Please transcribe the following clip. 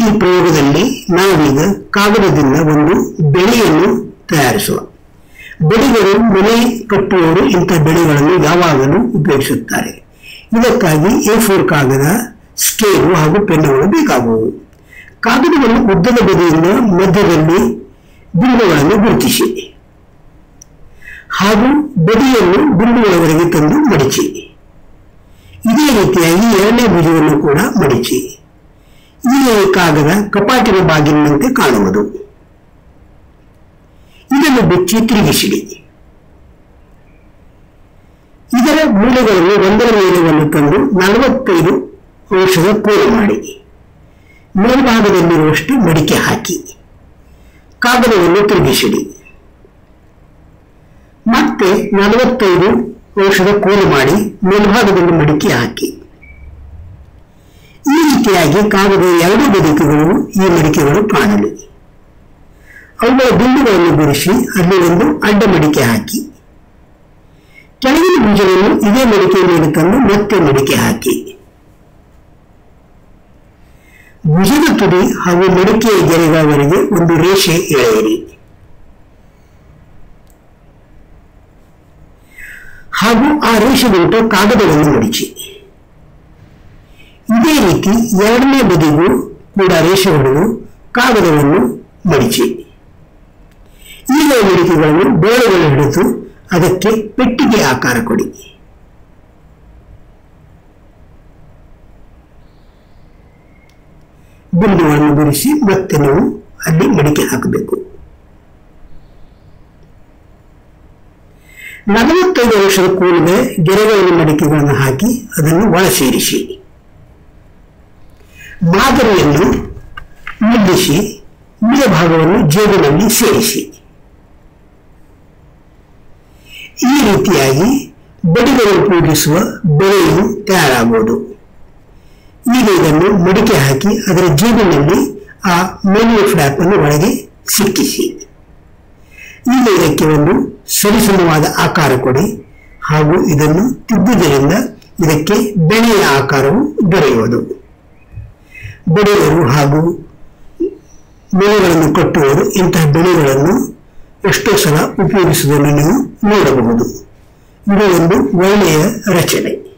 ಈ ಪ್ರಯೋಗದಲ್ಲಿ ನಾವೀಗ ಕಾಗದದಿಂದ ಒಂದು ಬೆಳೆಯನ್ನು ತಯಾರಿಸುವ ಬೆಳೆಗಳು ಮನೆ ಕಟ್ಟುವವರು ಇಂಥ ಬೆಳೆಗಳನ್ನು ಯಾವಾಗಲೂ ಉಪಯೋಗಿಸುತ್ತಾರೆ ಇದಕ್ಕಾಗಿ ಎ ಫೋರ್ ಕಾಗದ ಸ್ಕೇಲು ಹಾಗೂ ಪೆನ್ನುಗಳು ಬೇಕಾಗುವು ಕಾಗದವನ್ನು ಉದ್ದದ ಬದಿಯಿಂದ ಮಧ್ಯದಲ್ಲಿ ಬಿಂದುಗಳನ್ನು ಗುರುತಿಸಿ ಹಾಗೂ ಬದಿಯನ್ನು ಬಿಂದುಗಳವರೆಗೆ ತಂದು ಮಡಿಚಿ ಇದೇ ರೀತಿಯಾಗಿ ಎರಡನೇ ಬದಿಯನ್ನು ಕೂಡ ಮಡಿಚಿ ಈಗ ಈ ಕಾಗದ ಕಪಾಟಿನ ಬಾಗಿಲಿನಂತೆ ಕಾಣುವುದು ಇದನ್ನು ಬಿಚ್ಚಿ ತಿರುಗಿಸಿಡಿ ಇದರ ಮೂಲೆಗಳನ್ನು ಒಂದರ ಮೇಲೆ ಒಂದು ತಂದು ನಲವತ್ತೈದು ಅಂಶದ ಕೋಲು ಮಾಡಿ ಮೇಲ್ಭಾಗದಲ್ಲಿರುವಷ್ಟು ಮಡಿಕೆ ಹಾಕಿ ಕಾಗದವನ್ನು ತಿರುಗಿಸಿಡಿ ಮತ್ತೆ ನಲವತ್ತೈದು ಅಂಶದ ಕೋಲು ಮಾಡಿ ಮೇಲ್ಭಾಗದಲ್ಲಿ ಮಡಿಕೆ ಹಾಕಿ ಈ ರೀತಿಯಾಗಿ ಕಾಗದದ ಎರಡು ಬದುಕುಗಳು ಈ ಮಡಿಕೆಗಳು ಕಾಣಲಿ ಅವುಗಳ ಬಿಂದುಗಳನ್ನು ಗುರಿಸಿ ಅಲ್ಲಿ ಒಂದು ಅಡ್ಡ ಮಡಿಕೆ ಹಾಕಿ ಕೆಳಗಿನ ಬೀಜವನ್ನು ಇದೇ ಮಡಿಕೆ ಮೇಲೆ ತಂದು ಮತ್ತೆ ಮಡಿಕೆ ಹಾಕಿ ಭುಜದ ತುದಿ ಹಾಗೂ ಮಡಿಕೆಯ ಗೆರೆಗಳವರೆಗೆ ಒಂದು ರೇಷೆ ಎಳೆಯಿರಿ ಹಾಗೂ ಆ ರೇಷೆಗುಂಟು ಕಾಗದವನ್ನು ಮಡಿಚಿ ಇದೇ ರೀತಿ ಎರಡನೇ ಬದಿಗೂ ಕೂಡ ರೇಷೆ ಹೊಡೆದು ಕಾಗದವನ್ನು ಮಡಿಚಿ ಈಗ ಮಡಿಕೆಗಳನ್ನು ಬೇಳೆಗಳು ಹಿಡಿದು ಅದಕ್ಕೆ ಪೆಟ್ಟಿಗೆ ಆಕಾರ ಕೊಡಿ ಬಿಂದುಗಳನ್ನು ಗುರಿಸಿ ಮತ್ತೆ ನೀವು ಅಲ್ಲಿ ಮಡಿಕೆ ಹಾಕಬೇಕು ನಲವತ್ತೈದು ವರ್ಷದ ಕೂಲಿಗೆ ಗೆರೆಗಳಿನ ಮಡಿಕೆಗಳನ್ನು ಹಾಕಿ ಅದನ್ನು ಒಳ ಸೇರಿಸಿ ಮಾದರಿಯನ್ನು ನಿಲ್ಲಿಸಿ ಉಳಿದ ಭಾಗವನ್ನು ಜೇಬಿನಲ್ಲಿ ಸೇರಿಸಿ ಈ ರೀತಿಯಾಗಿ ಬಡಿಗಳು ಪೂಜಿಸುವ ಬೆಳೆಯು ತಯಾರಾಗುವುದು ಈಗ ಇದನ್ನು ಮಡಿಕೆ ಹಾಕಿ ಅದರ ಜೇಬಿನಲ್ಲಿ ಆ ಮೇಲಿನ ಫ್ಲಾಪ್ ಅನ್ನು ಒಳಗೆ ಸಿಕ್ಕಿಸಿ ಈಗ ಇದಕ್ಕೆ ಒಂದು ಸರಿಸಮವಾದ ಆಕಾರ ಕೊಡಿ ಹಾಗೂ ಇದನ್ನು ತಿದ್ದುವುದರಿಂದ ಇದಕ್ಕೆ ಬೆಳೆಯ ಆಕಾರವು ದೊರೆಯುವುದು ಬಡಿಯರು ಹಾಗೂ ಬೆಳೆಗಳನ್ನು ಕಟ್ಟುವವರು ಇಂತಹ ಬೆಳೆಗಳನ್ನು ಎಷ್ಟೋ ಸಲ ಉಪಯೋಗಿಸುವುದನ್ನು ನೀವು ನೋಡಬಹುದು ಇದು ಒಂದು ಒಳ್ಳೆಯ ರಚನೆ